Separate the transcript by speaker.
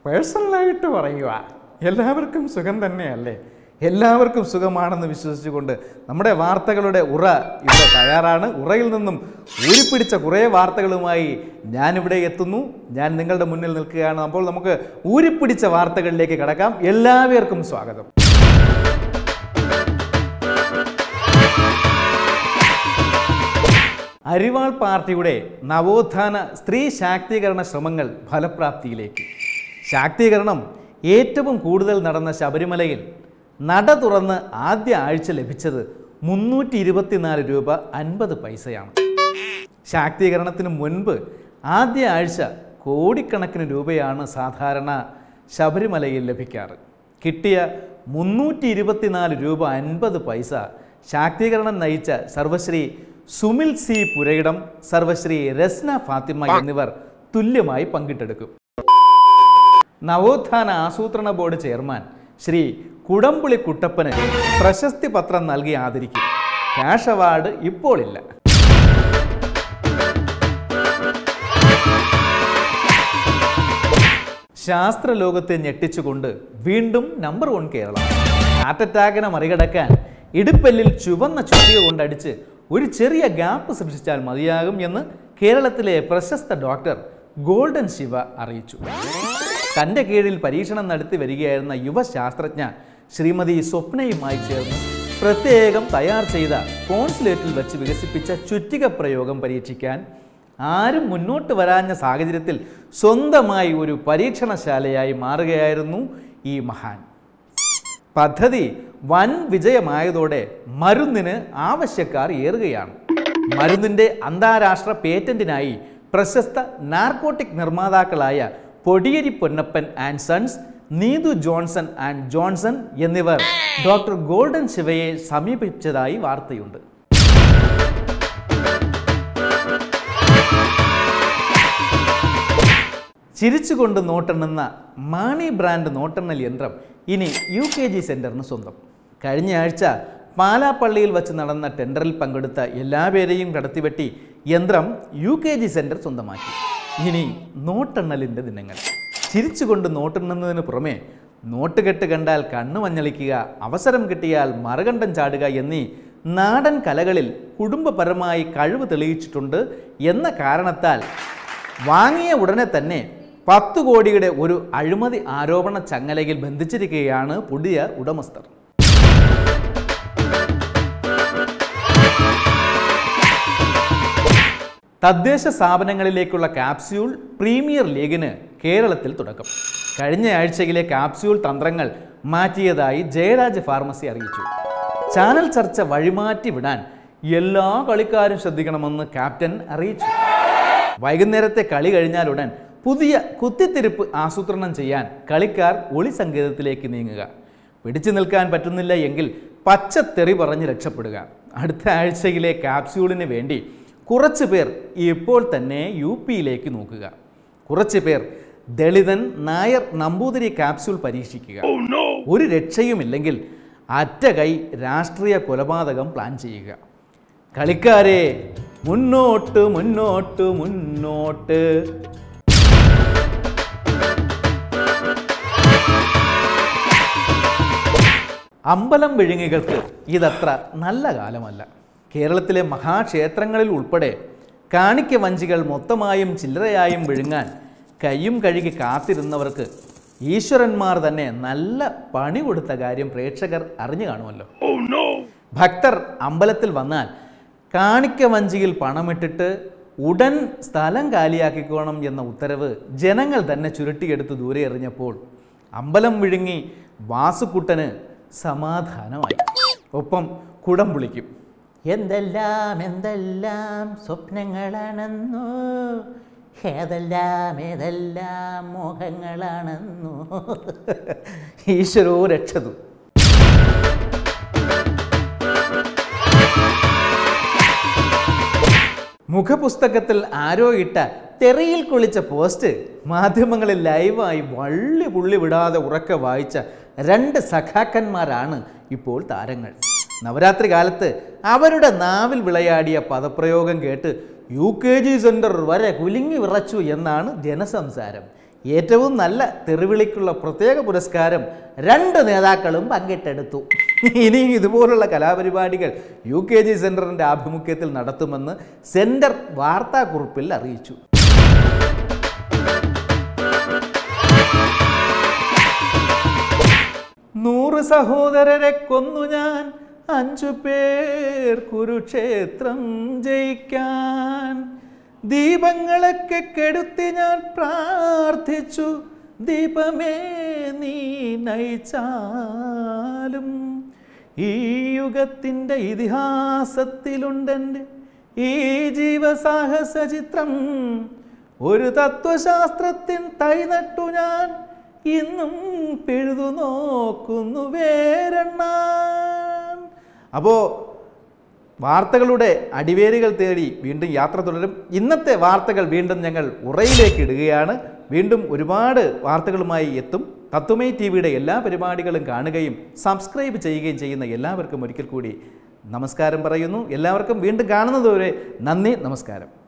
Speaker 1: പേഴ്സണലായിട്ട് പറയുക എല്ലാവർക്കും സുഖം തന്നെയല്ലേ എല്ലാവർക്കും സുഖമാണെന്ന് വിശ്വസിച്ചുകൊണ്ട് നമ്മുടെ വാർത്തകളുടെ ഉറ ഇവിടെ തയ്യാറാണ് ഉറയിൽ നിന്നും ഊരിപ്പിടിച്ച കുറേ വാർത്തകളുമായി ഞാനിവിടെ എത്തുന്നു ഞാൻ നിങ്ങളുടെ മുന്നിൽ നിൽക്കുകയാണ് അപ്പോൾ നമുക്ക് ഊരിപ്പിടിച്ച വാർത്തകളിലേക്ക് കടക്കാം എല്ലാവർക്കും സ്വാഗതം അരിവാൾ പാർട്ടിയുടെ നവോത്ഥാന സ്ത്രീ ശാക്തീകരണ ശ്രമങ്ങൾ ഫലപ്രാപ്തിയിലേക്ക് ശാക്തീകരണം ഏറ്റവും കൂടുതൽ നടന്ന ശബരിമലയിൽ നട തുറന്ന് ആദ്യ ആഴ്ച ലഭിച്ചത് മുന്നൂറ്റി ഇരുപത്തിനാല് രൂപ അൻപത് പൈസയാണ് ശാക്തീകരണത്തിന് മുൻപ് ആദ്യ ആഴ്ച കോടിക്കണക്കിന് രൂപയാണ് സാധാരണ ശബരിമലയിൽ ലഭിക്കാറ് കിട്ടിയ മുന്നൂറ്റി ഇരുപത്തിനാല് രൂപ അൻപത് പൈസ ശാക്തീകരണം നയിച്ച സർവശ്രീ സുമിൽ സി പുരയിടം സർവശ്രീ രസ്ന ഫാത്തിമ എന്നിവർ തുല്യമായി പങ്കിട്ടെടുക്കും നവോത്ഥാന ആസൂത്രണ ബോർഡ് ചെയർമാൻ ശ്രീ കുടംപുളി കുട്ടപ്പന് പ്രശസ്തി പത്രം നൽകി ആദരിക്കും ക്യാഷ് അവാർഡ് ഇപ്പോൾ ഇല്ല ശാസ്ത്രലോകത്തെ ഞെട്ടിച്ചുകൊണ്ട് വീണ്ടും നമ്പർ വൺ കേരളം ഹാർട്ട് അറ്റാക്കിനെ മറികടക്കാൻ ഇടുപ്പെല്ലിൽ ചുവന്ന ചുറ്റിക കൊണ്ടടിച്ച് ഒരു ചെറിയ ഗ്യാപ്പ് സൃഷ്ടിച്ചാൽ മതിയാകും എന്ന് കേരളത്തിലെ പ്രശസ്ത ഡോക്ടർ ഗോൾഡൻ ശിവ അറിയിച്ചു തൻ്റെ കീഴിൽ പരീക്ഷണം നടത്തി വരികയായിരുന്ന യുവശാസ്ത്രജ്ഞ ശ്രീമതി സ്വപ്നയുമായി ചേർന്ന് പ്രത്യേകം തയ്യാർ ചെയ്ത കോൺസുലേറ്റിൽ വെച്ച് വികസിപ്പിച്ച ചുറ്റിക പ്രയോഗം പരീക്ഷിക്കാൻ ആരും മുന്നോട്ട് വരാഞ്ഞ സാഹചര്യത്തിൽ സ്വന്തമായി ഒരു പരീക്ഷണശാലയായി മാറുകയായിരുന്നു ഈ മഹാൻ പദ്ധതി വൻ വിജയമായതോടെ മരുന്നിന് ആവശ്യക്കാർ ഏറുകയാണ് മരുന്നിൻ്റെ അന്താരാഷ്ട്ര പേറ്റന്റിനായി പ്രശസ്ത നാർക്കോട്ടിക് നിർമ്മാതാക്കളായ Podiyeri Ponnappan and sons Neethu Johnson and Johnson എന്നിവർ ഡോക്ടർ ഗോൾഡൻ ശിവയെ സമീപിച്ചതായി വാർത്തയുണ്ട് ചിരിച്ചുകൊണ്ട് നോട്ടെണ്ണുന്ന മാണി ബ്രാൻഡ് നോട്ടെണ്ണൽ യന്ത്രം ഇനി യു കെ ജി സെൻറ്ററിന് സ്വന്തം കഴിഞ്ഞ ആഴ്ച പാലാപ്പള്ളിയിൽ വച്ച് നടന്ന ടെൻഡറിൽ പങ്കെടുത്ത എല്ലാപേരെയും കടത്തിവെട്ടി യന്ത്രം യു കെ ജി സെൻറ്റർ സ്വന്തമാക്കി ഇനി നോട്ടെണ്ണലിൻ്റെ ദിനങ്ങൾ ചിരിച്ചുകൊണ്ട് നോട്ടെണ്ണുന്നതിന് പുറമെ നോട്ട് കെട്ട് കണ്ടാൽ കണ്ണു മഞ്ഞളിക്കുക അവസരം കിട്ടിയാൽ മറുകണ്ഠം ചാടുക എന്നീ നാടൻ കലകളിൽ കുടുംബപരമായി കഴിവ് തെളിയിച്ചിട്ടുണ്ട് എന്ന കാരണത്താൽ വാങ്ങിയ ഉടനെ തന്നെ പത്ത് കോടിയുടെ ഒരു അഴിമതി ആരോപണ ചങ്ങലയിൽ ബന്ധിച്ചിരിക്കുകയാണ് പുതിയ ഉടമസ്ഥർ തദ്ദേശ സ്ഥാപനങ്ങളിലേക്കുള്ള കാപ്സ്യൂൾ പ്രീമിയർ ലീഗിന് കേരളത്തിൽ തുടക്കം കഴിഞ്ഞ ആഴ്ചയിലെ കാപ്സ്യൂൾ തന്ത്രങ്ങൾ മാറ്റിയതായി ജയരാജ് ഫാർമസി അറിയിച്ചു ചാനൽ ചർച്ച വഴിമാറ്റി വിടാൻ എല്ലാ കളിക്കാരും ശ്രദ്ധിക്കണമെന്ന് ക്യാപ്റ്റൻ അറിയിച്ചു വൈകുന്നേരത്തെ കളി കഴിഞ്ഞാലുടൻ പുതിയ കുത്തിത്തിരിപ്പ് ആസൂത്രണം ചെയ്യാൻ കളിക്കാർ ഒളി സങ്കേതത്തിലേക്ക് നീങ്ങുക പിടിച്ചു നിൽക്കാൻ പറ്റുന്നില്ല എങ്കിൽ പച്ചത്തെറി പറഞ്ഞ് രക്ഷപ്പെടുക അടുത്ത ആഴ്ചയിലെ കാപ്സ്യൂളിന് വേണ്ടി കുറച്ച് പേർ ഇപ്പോൾ തന്നെ യു പിയിലേക്ക് നോക്കുക കുറച്ച് പേർ ദളിതൻ നായർ നമ്പൂതിരി കാപ്സ്യൂൾ പരീക്ഷിക്കുക ഒരു രക്ഷയുമില്ലെങ്കിൽ അറ്റ കൈ രാഷ്ട്രീയ കൊലപാതകം പ്ലാൻ ചെയ്യുക കളിക്കാരെ മുന്നോട്ട് മുന്നോട്ട് മുന്നോട്ട് അമ്പലം വിഴുങ്ങികൾക്ക് ഇതത്ര നല്ല കാലമല്ല കേരളത്തിലെ മഹാക്ഷേത്രങ്ങളിൽ ഉൾപ്പെടെ കാണിക്ക വഞ്ചികൾ മൊത്തമായും ചില്ലറയായും വിഴുങ്ങാൻ കയ്യും കഴുകി കാത്തിരുന്നവർക്ക് ഈശ്വരന്മാർ തന്നെ നല്ല പണി കൊടുത്ത കാര്യം പ്രേക്ഷകർ അറിഞ്ഞു കാണുമല്ലോ ഭക്തർ അമ്പലത്തിൽ വന്നാൽ കാണിക്ക വഞ്ചിയിൽ പണമിട്ടിട്ട് ഉടൻ സ്ഥലം കാലിയാക്കിക്കോണം എന്ന ഉത്തരവ് ജനങ്ങൾ തന്നെ ചുരുട്ടിയെടുത്ത് ദൂരെ എറിഞ്ഞപ്പോൾ അമ്പലം വിഴുങ്ങി വാസുക്കുട്ടന് സമാധാനമായി ഒപ്പം കുടം പുളിക്കും
Speaker 2: എന്തെല്ലാം എന്തെല്ലാം സ്വപ്നങ്ങളാണെന്നു ഏതെല്ലാം ഏതെല്ലാം മോഹങ്ങളാണെന്നു
Speaker 1: ഈശ്വരോ രക്ഷതു മുഖപുസ്തകത്തിൽ ആരോ ഇട്ട തെറിയിൽ കുളിച്ച പോസ്റ്റ് മാധ്യമങ്ങളിൽ ലൈവായി വള്ളി പുള്ളി വിടാതെ ഉറക്കെ വായിച്ച രണ്ട് സഖാക്കന്മാരാണ് ഇപ്പോൾ താരങ്ങൾ നവരാത്രി കാലത്ത് അവരുടെ നാവിൽ വിളയാടിയ പദപ്രയോഗം കേട്ട് യു കെ ജി സെൻറ്റർ വരെ കുലുങ്ങി വിറച്ചു എന്നാണ് ജനസംസാരം ഏറ്റവും നല്ല തെറിവിളിക്കുള്ള പ്രത്യേക പുരസ്കാരം രണ്ട് നേതാക്കളും പങ്കിട്ടെടുത്തു ഇനിയും ഇതുപോലുള്ള കലാപരിപാടികൾ യു കെ ജി സെൻറ്ററിൻ്റെ ആഭിമുഖ്യത്തിൽ നടത്തുമെന്ന് സെൻറ്റർ വാർത്താക്കുറിപ്പിൽ അറിയിച്ചു നൂറ് സഹോദരരെ കൊന്നു ഞാൻ അഞ്ചു പേർ കുരുക്ഷേത്രം ജയിക്കാൻ ദീപങ്ങളൊക്കെ കെടുത്തി ഞാൻ പ്രാർത്ഥിച്ചു ദീപമേ നീ നയിച്ചാലും ഈ യുഗത്തിൻ്റെ ഇതിഹാസത്തിലുണ്ടെൻ്റെ ഈ ജീവസാഹസ ചിത്രം ഒരു തത്വശാസ്ത്രത്തിൻ തൈ നട്ടു ഞാൻ ഇന്നും പിഴുതു നോക്കുന്നു വേരെണ്ണാൻ അപ്പോൾ വാർത്തകളുടെ അടിവേരുകൾ തേടി വീണ്ടും യാത്ര തുടരും ഇന്നത്തെ വാർത്തകൾ വീണ്ടും ഞങ്ങൾ ഉറയിലേക്ക് ഇടുകയാണ് വീണ്ടും ഒരുപാട് വാർത്തകളുമായി എത്തും തത്വമേ ടി വിയുടെ എല്ലാ പരിപാടികളും കാണുകയും സബ്സ്ക്രൈബ് ചെയ്യുകയും ചെയ്യുന്ന എല്ലാവർക്കും ഒരിക്കൽ കൂടി നമസ്കാരം പറയുന്നു എല്ലാവർക്കും വീണ്ടും കാണുന്നതുവരെ നന്ദി നമസ്കാരം